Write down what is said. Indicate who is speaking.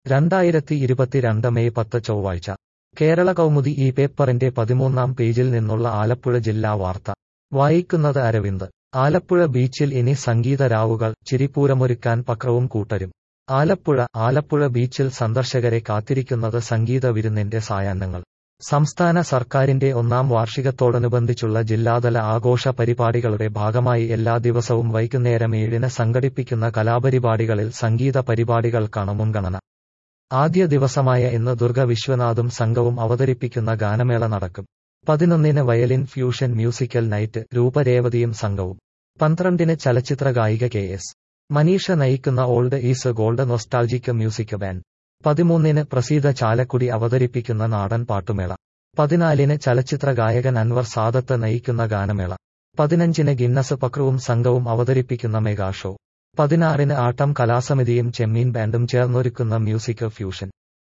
Speaker 1: രണ്ടായിരത്തി ഇരുപത്തിരണ്ട് മെയ് പത്ത് ചൊവ്വാഴ്ച കേരള കൗമുദി ഈ പേപ്പറിന്റെ പതിമൂന്നാം പേജിൽ നിന്നുള്ള ആലപ്പുഴ ജില്ലാ വാർത്ത വായിക്കുന്നത് അരവിന്ദ് ആലപ്പുഴ ബീച്ചിൽ ഇനി സംഗീത രാവുകൾ ചിരിപ്പൂരമൊരുക്കാൻ പക്രവും കൂട്ടരും ആലപ്പുഴ ആലപ്പുഴ ബീച്ചിൽ സന്ദർശകരെ കാത്തിരിക്കുന്നത് സംഗീത വിരുന്നിന്റെ സായാഹ്നങ്ങൾ സംസ്ഥാന സർക്കാരിന്റെ ഒന്നാം വാർഷികത്തോടനുബന്ധിച്ചുള്ള ജില്ലാതല ആഘോഷ പരിപാടികളുടെ ഭാഗമായി എല്ലാ ദിവസവും വൈകുന്നേരം ഏഴിന് സംഘടിപ്പിക്കുന്ന കലാപരിപാടികളിൽ സംഗീത പരിപാടികൾക്കാണ് മുൻഗണന ആദ്യ ദിവസമായ ഇന്ന് ദുർഗ വിശ്വനാഥും സംഘവും അവതരിപ്പിക്കുന്ന ഗാനമേള നടക്കും പതിനൊന്നിന് വയലിൻ ഫ്യൂഷൻ മ്യൂസിക്കൽ നൈറ്റ് രൂപരേവതിയും സംഘവും പന്ത്രണ്ടിന് ചലച്ചിത്ര ഗായിക കെ എസ് മനീഷ നയിക്കുന്ന old is gold nostalgic music band പതിമൂന്നിന് പ്രസീത ചാലക്കുടി അവതരിപ്പിക്കുന്ന നാടൻ പാട്ടുമേള പതിനാലിന് ചലച്ചിത്ര ഗായകൻ അൻവർ സാദത്ത് നയിക്കുന്ന ഗാനമേള പതിനഞ്ചിന് ഗിന്നസ് പക്രുവും സംഘവും അവതരിപ്പിക്കുന്ന മെഗാ ഷോ പതിനാറിന് ആട്ടം കലാസമിതിയും ചെമ്മീൻ ബാൻഡും ചേർന്നൊരുക്കുന്ന മ്യൂസിക് ഫ്യൂഷൻ